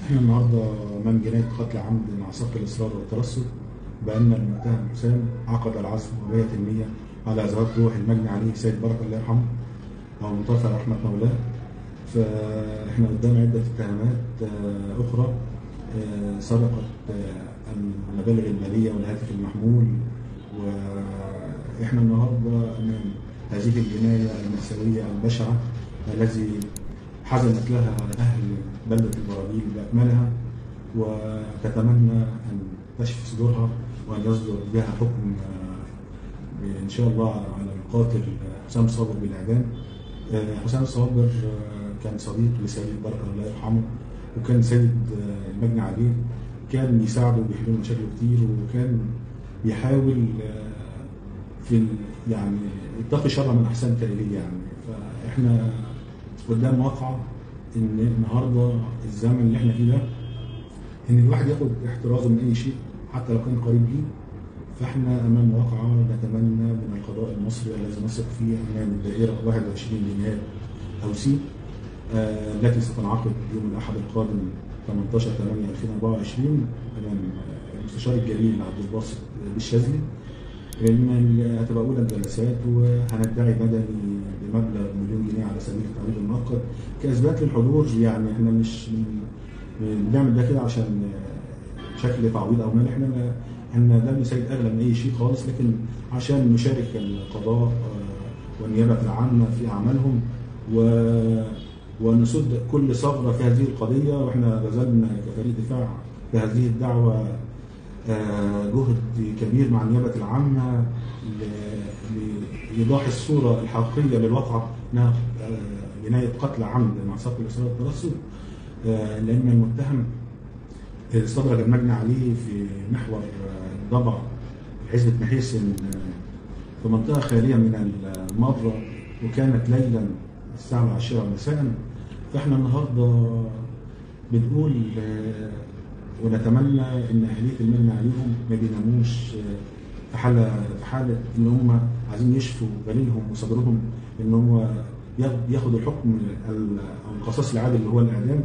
احنا النهارده امام جنايه قتل عمد مع سبق الاصرار والترصد بان المتهم حسام عقد العزم وبيت النيه على ذهاب روح المجني عليه سيد بركه الله يرحمه او منتصر رحمه مولاه فاحنا قدام عده اتهامات آه، اخرى آه، سرقت آه، المبالغ الماليه والهاتف المحمول واحنا النهارده امام هذه الجنايه المأساويه البشعه الذي حزنت لها اهل بلده البراجيل باكملها وتتمنى ان تشفي صدورها وان يصدر بها حكم آه، ان شاء الله على القاتل حسام صابر بالاعدام آه، حسام صابر آه، كان صديق لسيد بركه الله يرحمه وكان سيد آه، المجني عليه كان بيساعده وبيحل له مشاكله كتير وكان بيحاول آه، في ال- يعني يتقي شر من احسن تأويل يعني فاحنا قدام واقع ان النهارده الزمن اللي احنا فيه ده ان الواحد ياخد احترازه من اي شيء حتى لو كان قريب ليه فاحنا امام واقعه نتمنى من القضاء المصري الذي نثق فيه امام الدائره 21 جنيه او سي آه، التي ستنعقد يوم الاحد القادم 18 8 2024 امام آه، المستشار الجليل عبد الباسط بالشاذلي لان هتبقى اولى الجلسات وهندعي مدني بمبلغ مليون جنيه على سبيل التعويض المؤقت كاثبات للحضور يعني احنا مش من- بنعمل ده كده عشان شكل تعويض او مال احنا ما- احنا ده بيساعد اغلى من اي شيء خالص لكن عشان نشارك القضاء آه، والنيابه العامه في اعمالهم و ونسد كل ثغره في هذه القضيه واحنا بذلنا كفريق دفاع في هذه الدعوه آه، جهد كبير مع النيابه العامه ل- لايضاح الصوره الحقيقيه للواقعه انها آه، جنايه قتل عمد مع سبق الاصرار والترصد آه، لان المتهم استدرج المجني عليه في محور آه، ضبع عزبة محيسن آه، في منطقة خالية من المضرة وكانت ليلا الساعة العاشرة مساء فاحنا النهاردة بنقول آه، ونتمنى ان اهليه المجني عليهم ما بيناموش آه، في حاله في حاله ان هم عايزين يشفوا باليهم وصدرهم ان هو ياخد- ياخد الحكم ال- او القصاص العادل اللي هو الاعدام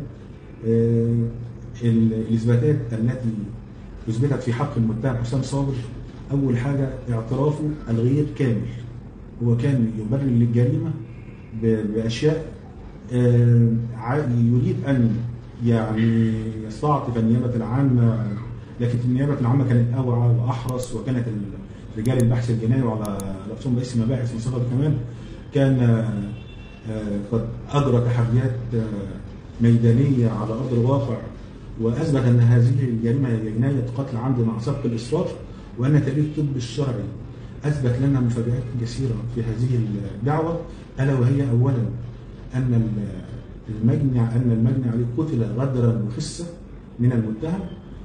آه، ال- الاثباتات التي اثبتت في حق المتهم حسام صابر اول حاجه اعترافه الغير كامل هو كان يبرر للجريمه ب- باشياء آه، ع- يريد ان يعني يستعطف النيابه العامه لكن النيابه العامه كانت اوعى واحرص وكانت ال- رجال البحث الجنائي وعلى راسهم رئيس المباحث مصطفى كمان كان آه، آه، قد اجرى تحديات آه، ميدانيه على ارض الواقع واثبت ان هذه الجريمه هي جنايه قتل عمد مع سبق الاصرار وان تاريخ الطب الشرعي اثبت لنا مفاجات كثيره في هذه الدعوه الا وهي اولا ان ال- المجني ان المجني عليه قتل غدرا وخسه من المتهم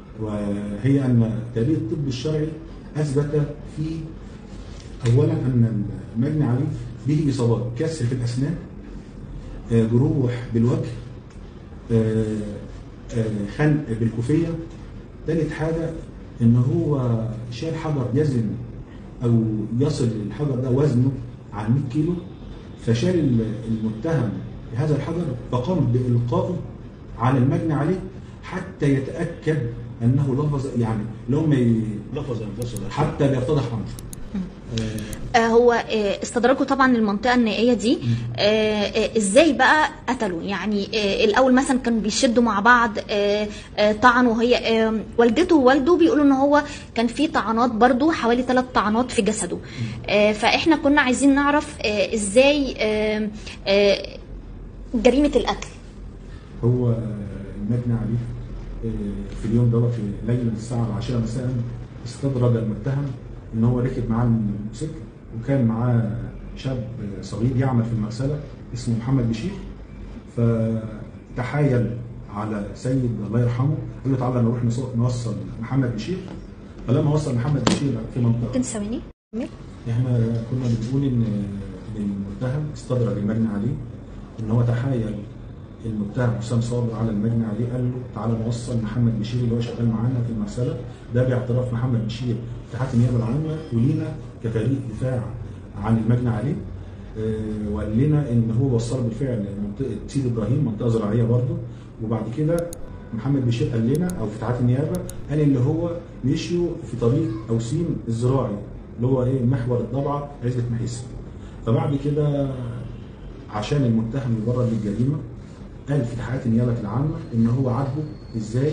وهي ان تاريخ الطب الشرعي اثبت في اولا ان المجني عليه به اصابات كسر في الاسنان آه، جروح بالوجه آه، آه، خنق بالكوفيه ثالث حاجه ان هو شال حجر يزن او يصل الحجر ده وزنه عن 100 كيلو فشال ال- المتهم هذا الحجر فقام بالقائه على المجني عليه حتى يتاكد انه لفظ يعني لو ما ي- لفظ انفصل حتى لا يتضح امره آه، آه، هو آه، استدرجوا طبعا المنطقه النائيه دي آه، آه، ازاي بقى قتلوا يعني آه، الاول مثلا كانوا بيشدوا مع بعض آه، آه، طعنوا وهي آه، والدته ووالده بيقولوا ان هو كان في طعنات برضو حوالي ثلاث طعنات في جسده آه، فاحنا كنا عايزين نعرف آه، ازاي آه، آه، جريمه القتل هو المجني عليه آه، في اليوم ده في ليله الساعه العاشره مساء استدرج المتهم ان هو ركب معاه الموتوسيكل وكان معاه شاب صغير يعمل في المغسله اسمه محمد بشير فتحايل على سيد الله يرحمه قال له تعالى نروح نص- نوصل محمد بشير فلما وصل محمد بشير في منطقه ممكن ثواني احنا كنا بنقول ان إن المتهم استدرج المجني عليه ان هو تحايل المتهم حسام صابر على المجني عليه قال له تعالى نوصل محمد بشير اللي هو شغال معانا في المرسله ده باعتراف محمد بشير اتحاد النيابه العامه ولينا كفريق دفاع عن المجني عليه آه، وقال لنا ان هو وصل بالفعل منطقه سيدي ابراهيم منطقه زراعيه برضه وبعد كده محمد بشير قال لنا او في اتحاد النيابه قال اللي هو مشيوا في طريق اوسيم الزراعي اللي هو ايه محور الضبعه عزبه محيس فبعد كده عشان المتهم يبرر للجريمه قال في تحقيقات النيابه العامه ان هو عاتبه ازاي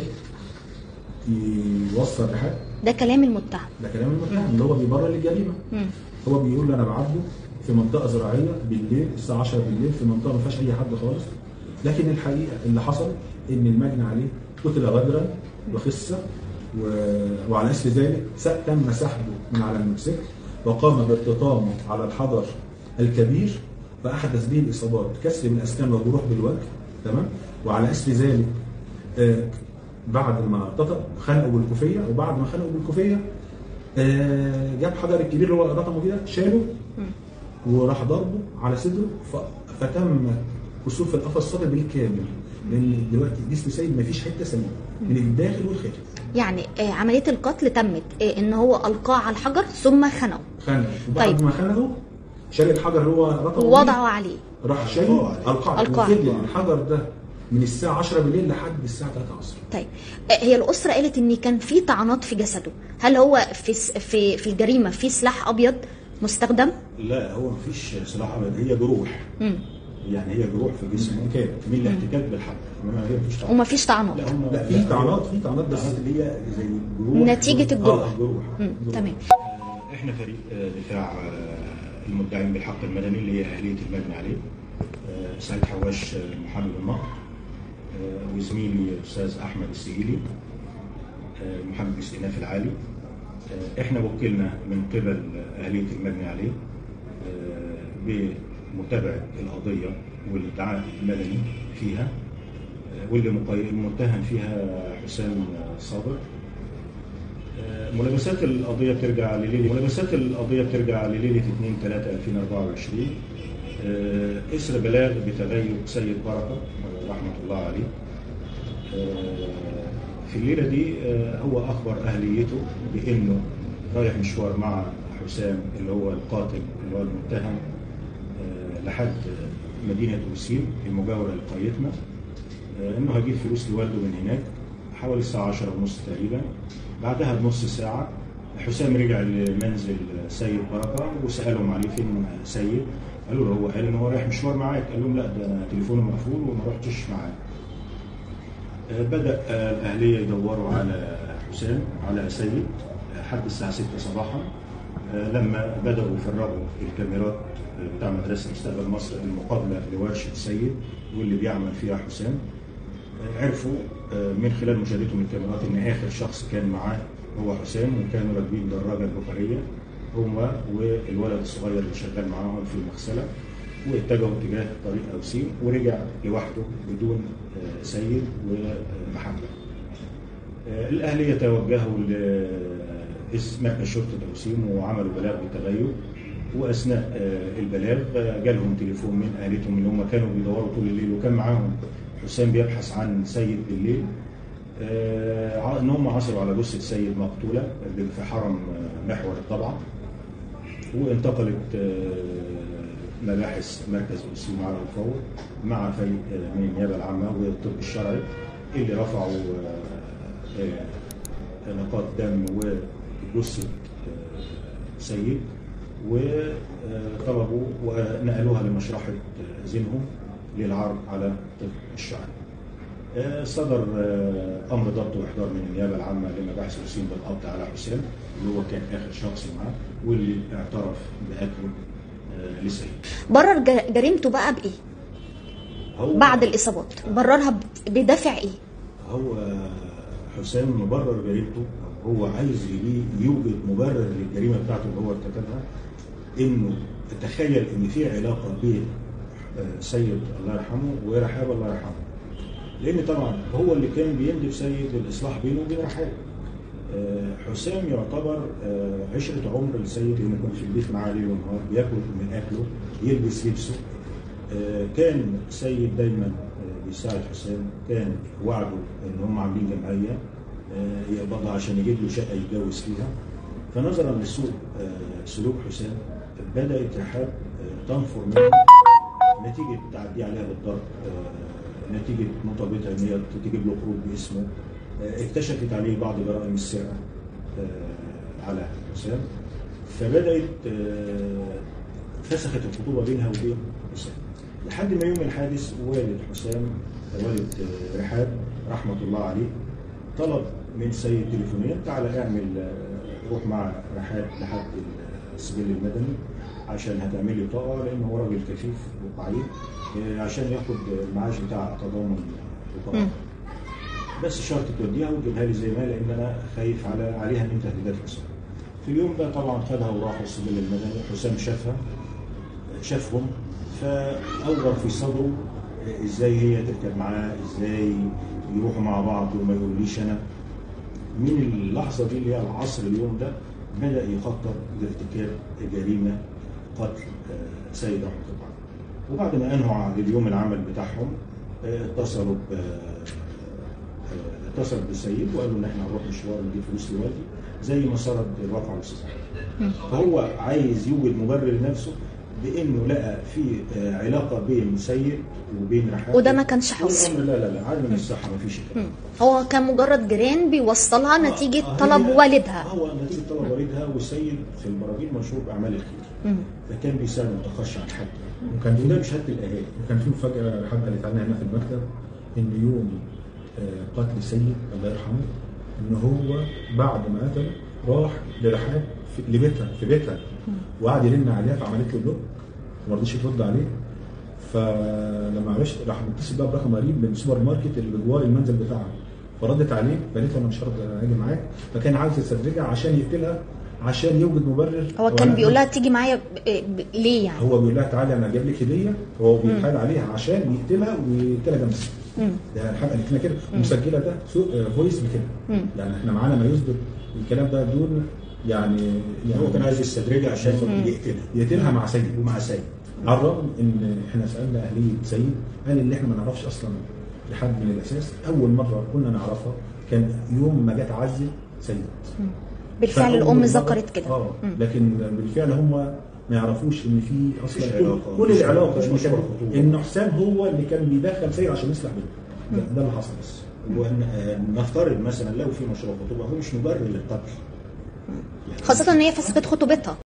يوصل لحد ده كلام المتهم ده كلام المتهم اللي هو بيبرر للجريمه مم. هو بيقول له انا بعاتبه في منطقه زراعيه بالليل الساعه 10 بالليل في منطقه ما فيهاش اي حد خالص لكن الحقيقه اللي حصل ان المجني عليه قتل غدرا وخسه و... وعلى اثر ذلك س- تم سحبه من على الموتوسيكل وقام بارتطامه على الحجر الكبير فاحدث به الاصابات كسر بالاسنان وجروح بالوجه تمام وعلى اثر ذلك آه، بعد ما ارتطم خنقه بالكوفيه وبعد ما خنقه بالكوفيه آه، جاب حجر الكبير اللي هو رقمه كده شاله وراح ضربه على صدره ف- فتم كسوف القفص الصدري بالكامل لان دلوقتي جسم سيد ما فيش حته سليمه من الداخل والخارج يعني آه، عمليه القتل تمت آه، ان هو القاه على الحجر ثم خنقه خنقه وبعد طيب. ما خنقه شال الحجر اللي هو رقمه ووضعه عليه راح شايله القاع ألقاه. وفضل الحجر ده من الساعه 10 بالليل لحد الساعه 3 العصر طيب آه، هي الاسره قالت ان كان في طعنات في جسده هل هو في س- في في الجريمه في سلاح ابيض مستخدم لا هو مفيش سلاح ابيض هي جروح مم. يعني هي جروح في جسمه احتكاك. من الاحتكاك بالحجر انما هي مفيش طعنات ومفيش طعنات لا هم لا في طعنات في طعنات بس الطعنات اللي هي زي جروح نتيجة الجروح. اه جروح مم. جروح. تمام آه، احنا فريق آه، دفاع آه، المدعين بالحق المدني اللي هي اهليه المبني عليه آه، سعيد حواش آه، محامي بالنقد آه، وزميلي استاذ احمد السجيلي آه، محامي بالاستئناف العالي آه، احنا وكلنا من قبل اهليه المبني عليه آه، بمتابعه القضيه والادعاء المدني فيها آه، واللي مقي- المتهم فيها حسام صابر ملابسات القضيه بترجع لليله ملابسات القضيه بترجع لليله 2 3 2024 آه، اثر بلاغ بتغيب سيد بركه آه، رحمه الله عليه آه، في الليله دي آه، هو اخبر اهليته بانه رايح مشوار مع حسام اللي هو القاتل اللي هو المتهم آه، لحد مدينه وسيم المجاوره لقريتنا آه، انه هجيب فلوس لوالده من هناك حوالي الساعه 10 ونص تقريبا بعدها بنص ساعه حسام رجع لمنزل سيد بركه وسالهم عليه فين سيد قالوا له هو قال ان هو رايح مشوار معاك قال لهم لا ده تليفونه مقفول وما رحتش معاه آه، بدا آه، الاهليه يدوروا على حسام على سيد آه، لحد الساعه 6 صباحا آه، لما بداوا يفرغوا الكاميرات آه، بتاع مدرسه مستقبل مصر المقابله لورشه سيد واللي بيعمل فيها حسام آه، عرفوا آه، من خلال مشاهدتهم الكاميرات ان اخر شخص كان معاه هو حسام وكانوا راكبين دراجه البخاريه هم والولد الصغير اللي شغال معاهم في المغسله واتجهوا اتجاه طريق اوسيم ورجع لوحده بدون آه، سيد ومحمد. آه، الاهليه توجهوا لاسم مركز شرطه اوسيم وعملوا بلاغ بالتغيب واثناء آه، البلاغ آه، جالهم تليفون من اهلتهم ان هم كانوا بيدوروا طول الليل وكان معاهم حسام بيبحث عن سيد بالليل آه، ع- ان هم عثروا على جثه سيد مقتوله في حرم آه، محور الضبعه وانتقلت آه، مباحث مركز اوسيم على الفور مع فريق آه، من النيابه العامه والطب الشرعي اللي رفعوا آه، آه، نقاط دم وجثه آه، سيد وطلبوا ونقلوها لمشرحه آه، زينهم للعرض على الطب الشرعي. آه، صدر آه، امر ضبط واحضار من النيابه العامه لمباحث الوسيم بالقبض على حسام اللي هو كان اخر شخص معاه واللي اعترف بقتله آه، لسيد. برر ج- جريمته بقى بايه هو بعد الاصابات بررها ب- بدافع ايه هو حسام مبرر جريمته أو هو عايز يلي- يوجد مبرر للجريمه بتاعته اللي هو ارتكبها انه تخيل ان في علاقه بين آه، سيد الله يرحمه ورحاب الله يرحمه لان طبعا هو اللي كان بيندب سيد الاصلاح بينه وبين رحاب آه، حسام يعتبر آه، عشرة عمر لسيد لأنه كان في البيت معاه ليل ونهار بياكل من أكله يلبس لبسه آه، كان سيد دايما آه، بيساعد حسام كان وعده ان هم عاملين جمعيه آه، يقبضها عشان يجيب له شقه يتجوز فيها فنظرا لسوء آه، سلوك حسام بدات رحاب آه، تنفر منه نتيجه تعدي عليها بالضرب آه، نتيجه مطالبتها ان هي تجيب له قروض باسمه آه، اكتشفت عليه بعض جرائم السرقه آه، على حسام فبدات آه، فسخت الخطوبه بينها وبين حسام لحد ما يوم الحادث والد حسام والد آه، رحاب رحمه الله عليه طلب من سيد تليفونيا تعالى اعمل آه، روح مع رحاب لحد السجل المدني عشان هتعمل لي بطاقه لان هو راجل كفيف وقعيد آه، عشان ياخد المعاش بتاع تضامن بطاقه مم. بس شرط توديها وتجيبها لي زي ما لان انا خايف على عليها من تهديدات حسام. في اليوم ده طبعا خدها وراحوا السجل المدني حسام شافها شافهم فاوغر في صدره ازاي هي تركب معاه ازاي يروحوا مع بعض وما يقوليش انا من اللحظه دي اللي هي العصر اليوم ده بدا يخطط لارتكاب جريمه قتل آه، سيد رحمه الله عليه. وبعد ما انهوا عن اليوم العمل بتاعهم آه، اتصلوا ب آه، اتصل بالسيد وقالوا ان احنا هنروح مشوار ونجيب فلوس لوالدي زي ما سرد الواقع الاستاذ احمد. فهو عايز يوجد مبرر لنفسه بانه لقى في آه، علاقه بين سيد وبين رحاب وده ما كانش حصل. والأمر لا لا لا عالم الصحه ما فيش الكلام مم. هو كان مجرد جيران بيوصلها آه، نتيجه آه، طلب هي- والدها هو نتيجه طلب والدها والسيد في البراجيل مشهور باعمال الخير مم. فكان بيساعد ما يتاخرش عن حد وكان في وده بشهاده الاهالي وكان في مفاجاه حد قالت عنها هنا في المكتب ان يوم آه، قتل سيد الله يرحمه ان هو بعد ما قتل راح لرحاب في لبيتها في بيتها وقعد يرن عليها فعملت له بلوك وما رضيش يرد عليه فلما عرفت راح متصل بقى برقم قريب من السوبر ماركت اللي بجوار المنزل بتاعها فردت عليه فقالت له انا مش هرضى اجي معاك فكان عايز يستدرجها عشان يقتلها عشان يوجد مبرر هو كان وأنا- بيقول لها تيجي معايا ب... ب... ليه يعني هو بيقول لها تعالي انا جايب لك هديه هو بيتحايل عليها عشان يقتلها ويقتلها جنب السجن. مم. ده الحلقه قالت لنا كده ومسجله ده سو- آه، فويس بكده مم. يعني احنا معانا ما يثبت الكلام ده دون يعني يعني هو كان عايز يستدرجها عشان يقتلها يقتلها مع سيد ومع سيد على الرغم ان احنا سالنا اهليه سيد قال ان احنا ما نعرفش اصلا لحد من الاساس اول مره كنا نعرفها كان يوم ما جت عزل سيد بالفعل فأول الام مرة- ذكرت كده اه مم. لكن بالفعل هم ما يعرفوش ان في مفيش اصلا علاقة، كل, كل مفيش العلاقه علاقة، إن مش كان- مشروع خطوبة. ان حسام هو اللي كان بيدخل سيد عشان يصلح بينهم ده, ده اللي حصل بس ونفترض مثلا لو في مشروع خطوبه هو مش مبرر للقتل خاصه ان هي فسخت خطوبتها